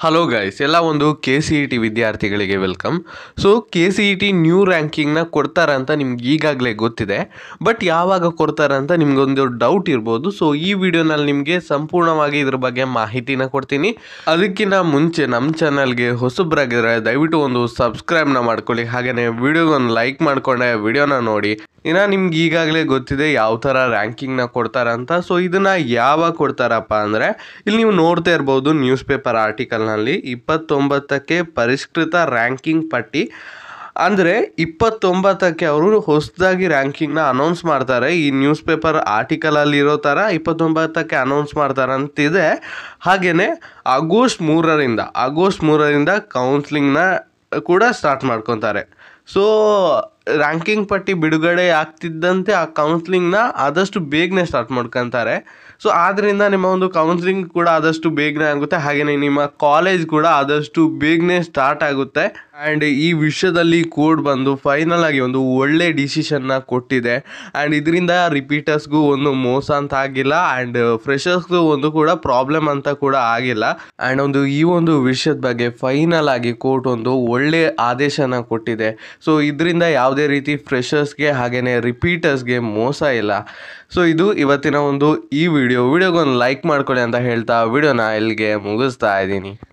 hello guys ಎಲ್ಲ ಒಂದು K C E T ವಿದ್ಯಾರ್ಥಿಗಳಿಗೆ welcome so K C E T new ರ್ಯಾಂಕಿಂಗ್ನ ಕೊಡ್ತಾರೆ ಅಂತ ನಿಮ್ಗೆ ಈಗಾಗಲೇ ಗೊತ್ತಿದೆ ಬಟ್ ಯಾವಾಗ ಕೊಡ್ತಾರೆ ಅಂತ ನಿಮ್ಗೊಂದು ಡೌಟ್ ಇರ್ಬೋದು ಸೊ ಈ ವಿಡಿಯೋನಲ್ಲಿ ನಿಮಗೆ ಸಂಪೂರ್ಣವಾಗಿ ಇದ್ರ ಬಗ್ಗೆ ಮಾಹಿತಿನ ಕೊಡ್ತೀನಿ ಅದಕ್ಕಿಂತ ಮುಂಚೆ ನಮ್ಮ ಚಾನಲ್ಗೆ ಹೊಸಬ್ರಾಗಿದ್ರೆ ದಯವಿಟ್ಟು ಒಂದು ಸಬ್ಸ್ಕ್ರೈಬ್ನ ಮಾಡ್ಕೊಳ್ಳಿ ಹಾಗೆಯೇ ವಿಡಿಯೋಗೆ ಒಂದು ಲೈಕ್ ಮಾಡ್ಕೊಂಡೆ ವಿಡಿಯೋನ ನೋಡಿ ಇನ್ನು ನಿಮ್ಗೆ ಈಗಾಗಲೇ ಗೊತ್ತಿದೆ ಯಾವ ಥರ ರ್ಯಾಂಕಿಂಗ್ನ ಕೊಡ್ತಾರಂತ ಸೊ ಇದನ್ನ ಯಾವಾಗ ಕೊಡ್ತಾರಪ್ಪ ಅಂದರೆ ಇಲ್ಲಿ ನೀವು ನೋಡ್ತಾ ಇರ್ಬೋದು ನ್ಯೂಸ್ ಪೇಪರ್ ಆರ್ಟಿಕಲ್ನಲ್ಲಿ ಇಪ್ಪತ್ತೊಂಬತ್ತಕ್ಕೆ ಪರಿಷ್ಕೃತ ರ್ಯಾಂಕಿಂಗ್ ಪಟ್ಟಿ ಅಂದರೆ ಇಪ್ಪತ್ತೊಂಬತ್ತಕ್ಕೆ ಅವರು ಹೊಸದಾಗಿ ರ್ಯಾಂಕಿಂಗ್ನ ಅನೌನ್ಸ್ ಮಾಡ್ತಾರೆ ಈ ನ್ಯೂಸ್ ಪೇಪರ್ ಆರ್ಟಿಕಲಲ್ಲಿ ಇರೋ ಥರ ಇಪ್ಪತ್ತೊಂಬತ್ತಕ್ಕೆ ಅನೌನ್ಸ್ ಮಾಡ್ತಾರೆ ಅಂತಿದೆ ಹಾಗೆಯೇ ಆಗಸ್ಟ್ ಮೂರರಿಂದ ಆಗಸ್ಟ್ ಮೂರರಿಂದ ಕೌನ್ಸ್ಲಿಂಗ್ನ ಕೂಡ ಸ್ಟಾರ್ಟ್ ಮಾಡ್ಕೊತಾರೆ ಸೊ ರ್ಯಾಂಕಿಂಗ್ ಪಟ್ಟಿ ಬಿಡುಗಡೆ ಆಗ್ತಿದ್ದಂತೆ ಆ ಕೌನ್ಸ್ಲಿಂಗ್ನ ಆದಷ್ಟು ಬೇಗನೆ ಸ್ಟಾರ್ಟ್ ಮಾಡ್ಕೊತಾರೆ ಸೊ ಆದ್ದರಿಂದ ನಿಮ್ಮ ಒಂದು ಕೌನ್ಸ್ಲಿಂಗ್ ಕೂಡ ಆದಷ್ಟು ಬೇಗನೆ ಆಗುತ್ತೆ ಹಾಗೆಯೇ ನಿಮ್ಮ ಕಾಲೇಜ್ ಕೂಡ ಆದಷ್ಟು ಬೇಗನೆ ಸ್ಟಾರ್ಟ್ ಆಗುತ್ತೆ ಆ್ಯಂಡ್ ಈ ವಿಷಯದಲ್ಲಿ ಕೋಡ್ ಬಂದು ಫೈನಲ್ ಆಗಿ ಒಂದು ಒಳ್ಳೆ ಡಿಸಿಷನ್ನ ಕೊಟ್ಟಿದೆ ಆ್ಯಂಡ್ ಇದರಿಂದ ರಿಪೀಟರ್ಸ್ಗೂ ಒಂದು ಮೋಸ ಅಂತ ಆಗಿಲ್ಲ ಆ್ಯಂಡ್ ಫ್ರೆಷರ್ಸ್ಗೂ ಒಂದು ಕೂಡ ಪ್ರಾಬ್ಲಮ್ ಅಂತ ಕೂಡ ಆಗಿಲ್ಲ ಆ್ಯಂಡ್ ಒಂದು ಈ ಒಂದು ವಿಷಯದ ಬಗ್ಗೆ ಫೈನಲ್ ಆಗಿ ಕೋರ್ಟ್ ಒಂದು ಒಳ್ಳೆ ಆದೇಶನ ಕೊಟ್ಟಿದೆ ಸೊ ಇದರಿಂದ ಯಾವುದೇ ರೀತಿ ಫ್ರೆಷರ್ಸ್ಗೆ ಹಾಗೆಯೇ ರಿಪೀಟರ್ಸ್ಗೆ ಮೋಸ ಇಲ್ಲ ಸೊ ಇದು ಇವತ್ತಿನ ಒಂದು ಈ ವಿಡಿಯೋ ವಿಡಿಯೋಗೊಂದು ಲೈಕ್ ಮಾಡ್ಕೊಳ್ಳಿ ಅಂತ ಹೇಳ್ತಾ ವಿಡಿಯೋನ ಇಲ್ಲಿಗೆ ಮುಗಿಸ್ತಾ ಇದ್ದೀನಿ